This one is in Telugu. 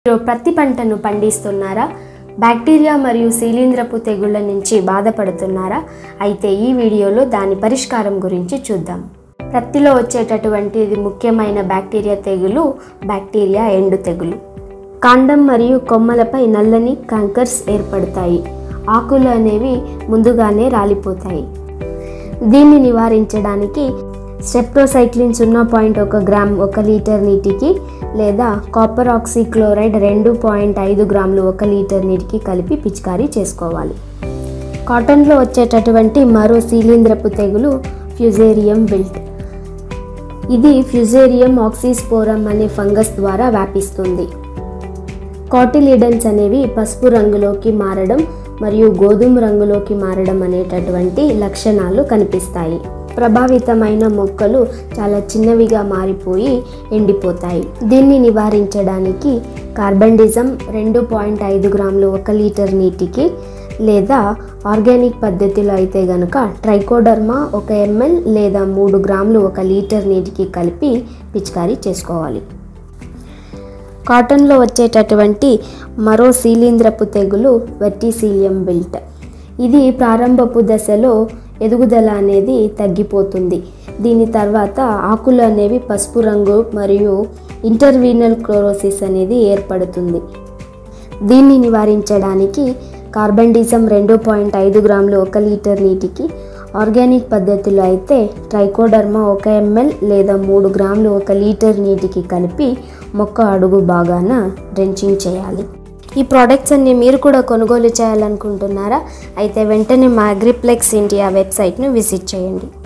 మీరు ప్రత్తి పంటను పండిస్తున్నారా బ్యాక్టీరియా మరియు శీలీంద్రపు తెగుళ్ళ నుంచి బాధపడుతున్నారా అయితే ఈ వీడియోలో దాని పరిష్కారం గురించి చూద్దాం ప్రత్తిలో వచ్చేటటువంటి ఇది ముఖ్యమైన బ్యాక్టీరియా తెగులు బ్యాక్టీరియా ఎండు తెగులు కాండం మరియు కొమ్మలపై నల్లని కంకర్స్ ఏర్పడతాయి ఆకులు అనేవి ముందుగానే రాలిపోతాయి దీన్ని నివారించడానికి స్టెప్టోసైక్లిన్ సున్నా పాయింట్ ఒక గ్రామ్ ఒక లీటర్ నీటికి లేదా కాపర్ ఆక్సిక్లోరైడ్ రెండు పాయింట్ ఐదు గ్రాములు ఒక లీటర్ నీటికి కలిపి పిచికారీ చేసుకోవాలి కాటన్లో వచ్చేటటువంటి మరో శీలీంద్రపు తెగులు ఫ్యుజేరియం విల్ట్ ఇది ఫ్యుజేరియం ఆక్సిస్పోరం అనే ఫంగస్ ద్వారా వ్యాపిస్తుంది కాటిలిడన్స్ అనేవి పసుపు రంగులోకి మారడం మరియు గోధుమ రంగులోకి మారడం అనేటటువంటి లక్షణాలు కనిపిస్తాయి ప్రభావితమైన మొక్కలు చాలా చిన్నవిగా మారిపోయి ఎండిపోతాయి దీన్ని నివారించడానికి కార్బండిజం రెండు పాయింట్ ఐదు గ్రాములు ఒక లీటర్ నీటికి లేదా ఆర్గానిక్ పద్ధతిలో అయితే గనుక ట్రైకోడర్మా ఒక ఎంఎల్ లేదా మూడు గ్రాములు ఒక లీటర్ నీటికి కలిపి పిచికారీ చేసుకోవాలి కాటన్లో వచ్చేటటువంటి మరో శీలీంద్రపు తెగులు వెర్టిసీలియం బిల్ట్ ఇది ప్రారంభపు దశలో ఎదుగుదల అనేది తగ్గిపోతుంది దీని తర్వాత ఆకులు అనేవి పసుపు రంగు మరియు ఇంటర్వీనల్ క్లోరోసిస్ అనేది ఏర్పడుతుంది దీన్ని నివారించడానికి కార్బండిజం రెండు పాయింట్ ఐదు గ్రాములు ఒక లీటర్ నీటికి ఆర్గానిక్ పద్ధతిలో అయితే ట్రైకోడర్మా ఒక ఎంఎల్ లేదా మూడు గ్రాములు ఒక లీటర్ నీటికి కలిపి మొక్క అడుగు బాగాన డ్రెంచింగ్ చేయాలి ఈ ప్రోడక్ట్స్ అన్ని మీరు కూడా కొనుగోలు చేయాలనుకుంటున్నారా అయితే వెంటనే మా అగ్రిప్లెక్స్ ఇండియా వెబ్సైట్ను విజిట్ చేయండి